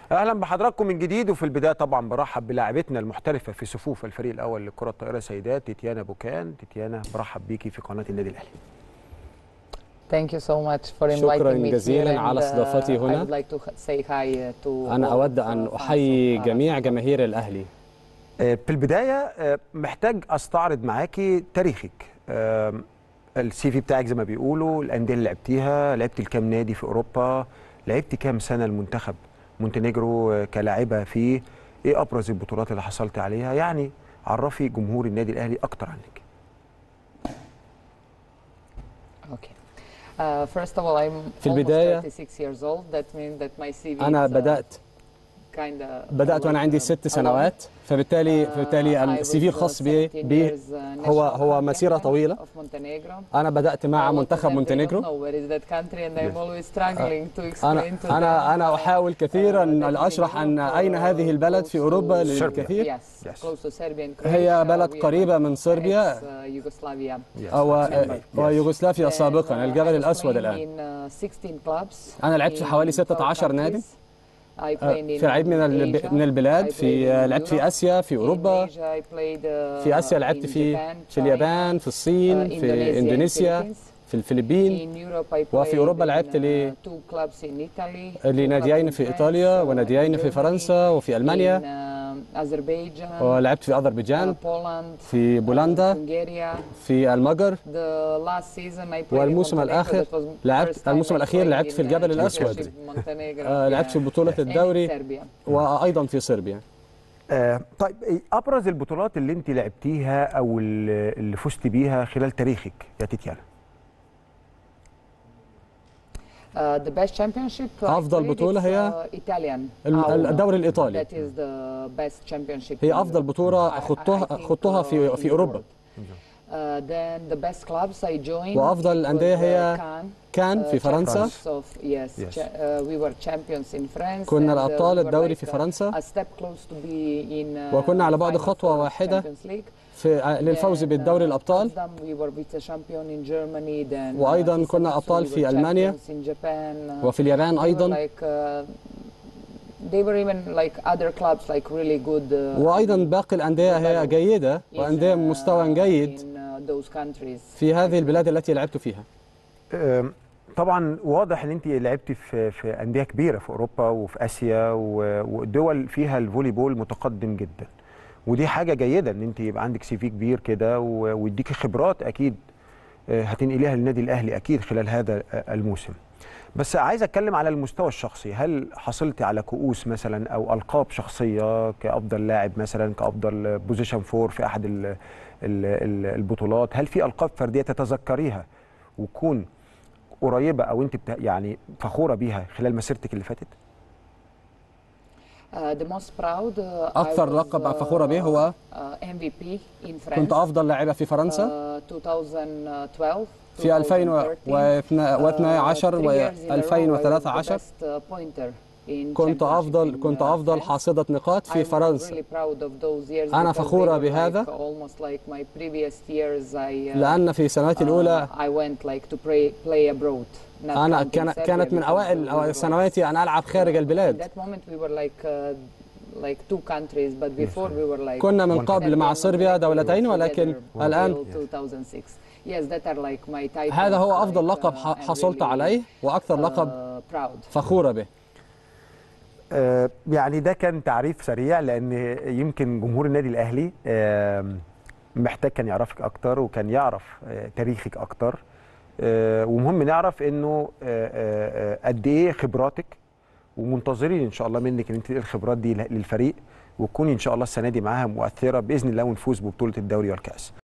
اهلا بحضراتكم من جديد وفي البدايه طبعا برحب بلاعبتنا المحترفه في صفوف الفريق الاول لكره الطائره سيدات تيتيانا بوكان تيتيانا برحب بيكي في قناه النادي الاهلي Thank you so much for inviting شكراً me جزيلاً here على and, uh, استضافتي هنا. I would like to say hi to أنا all أود of, أن uh, أحيي fans of جميع Arab. جماهير الأهلي آه، في البدايه آه، محتاج استعرض معاكي تاريخك آه، السي في بتاعك زي ما بيقولوا الانديه اللي لعبتيها لعبت الكام نادي في اوروبا لعبت كام سنه المنتخب مونتينيجرو آه، كلاعبه فيه ايه ابرز البطولات اللي حصلت عليها يعني عرفي جمهور النادي الاهلي اكتر عنك Okay. Uh, first of all, I'm في almost البداية 36 years old. That means that my CV أنا is, uh, بدأت kinda بدأت وأنا like, عندي uh, ست a سنوات فبالتالي long. Uh, فبالتالي I السي في was, uh, الخاص بي 17 بي years, uh, هو national هو مسيرة captain طويلة of Montenegro. أنا بدأت مع A lot of منتخب them, they don't مونتينيجرو know where is that country and I'm Yes. always struggling to explain أنا to them, أنا أنا uh, أحاول كثيرا uh, that أن is in أشرح أن Europe, أين uh, هذه البلد في close أوروبا to- للكثير Yes, Yes. close to Serbia and هي Croatia. بلد We are قريبة من ex- صربيا uh, Yugoslavia. أو Yes. ويوغوسلافيا Then, سابقا uh, الجبل I was الأسود playing الآن in, uh, 16 clubs أنا لعبت في in حوالي 12 16 نادي countries. I played in في العديد من الب- Asia. من البلاد I في played in لعبت في Europe. آسيا في In أوروبا Asia, I played, uh, في آسيا لعبت in في Japan, في China, اليابان في الصين uh, في Indonesia and إندونيسيا Philippines. في الفلبين In Europe, I وفي played أوروبا in, لعبت ل- uh, two clubs in Italy, two لناديين clubs in في France, إيطاليا uh, وناديين in في Germany, فرنسا وفي ألمانيا in, uh, Azerbaijan, ولعبت في uh, أذربيجان Poland, في uh, بولندا Bulgaria. في المجر The last season I played in والموسم Montenegro. الآخر That was لعبت- first time الموسم I الأخير played لعبت في in, uh, الجبل الأسود. championship Montenegro. آه، لعبت في Yeah. بطولة And in الدوري Serbia. وأيضا في صربيا آه، طيب إيه ابرز البطولات اللي انت لعبتيها او اللي اللي فزت بيها خلال تاريخك يا تيتيانا Uh, the best championship I أفضل played, بطولة it's, هي uh, Italian. الم- Aula. الدوري الإيطالي That is the best championship. هي in أفضل Europe. بطولة I- I- خضتها I think, خضتها uh, في in في the أوروبا world. Uh, then the best clubs I joined. وأفضل it الأندية was, uh, هي Cannes, كان uh, في فرنسا champions of yes. Yes. cha- uh, we were champions in France. كنا and, uh, الأبطال we were الدوري like, في uh, فرنسا A step close to be in. Uh, وكنا على بعد final خطوة for واحدة Champions League. في للفوز Then, بالدوري uh, الأبطال Amsterdam, we were vice champion in Germany. Then, uh, وأيضاً في كنا Sanatsu أبطال we في were ألمانيا champions in Japan. uh, وفي اليابان they were أيضا like, uh, they were even like other clubs like really good. Uh, وأيضا باقي الأندية هي جيدة in, وأندية uh, مستوى جيد in uh, those countries. في هذه البلاد التي لعبت فيها آم، طبعا واضح ان انت لعبتي في في انديه كبيره في اوروبا وفي اسيا و- ودول فيها الفولي بول متقدم جدا ودي حاجه جيده ان انت يبقى عندك سي في كبير كده و- ويديكي خبرات اكيد آه، هتنقليها للنادي الاهلي اكيد خلال هذا آه، الموسم بس عايز اتكلم على المستوى الشخصي هل حصلتي على كؤوس مثلا او القاب شخصيه كافضل لاعب مثلا كافضل بوزيشن فور في احد ال- ال- ال- البطولات هل في القاب فرديه تتذكريها وتكون قريبه او انت بتا يعني فخوره بيها خلال مسيرتك اللي فاتت Uh, the most proud. Uh, أكثر I was, لقب uh, فخورة به هو uh, MVP in France. كنت أفضل لاعبة في فرنسا Uh, 2012. في 2012 و 2013 كنت أفضل كنت أفضل حاصدة نقاط في فرنسا أنا فخورة بهذا. لأن في سنواتي الأولى أنا كان كانت من أوائل أو سنواتي أن ألعب خارج البلاد كنا من قبل مع صربيا دولتين ولكن الآن هذا هو أفضل لقب ح- حصلت عليه وأكثر لقب فخورة به آه، يعني ده كان تعريف سريع لان يمكن جمهور النادي الاهلي آم، محتاج كان يعرفك اكتر وكان يعرف آه، تاريخك اكتر آه، ومهم نعرف انه آه، آه، آه، قد ايه خبراتك ومنتظرين ان شاء الله منك ان انت تنقلي الخبرات دي للفريق وتكوني ان شاء الله السنه دي معاها مؤثره باذن الله ونفوز ببطوله الدوري والكاس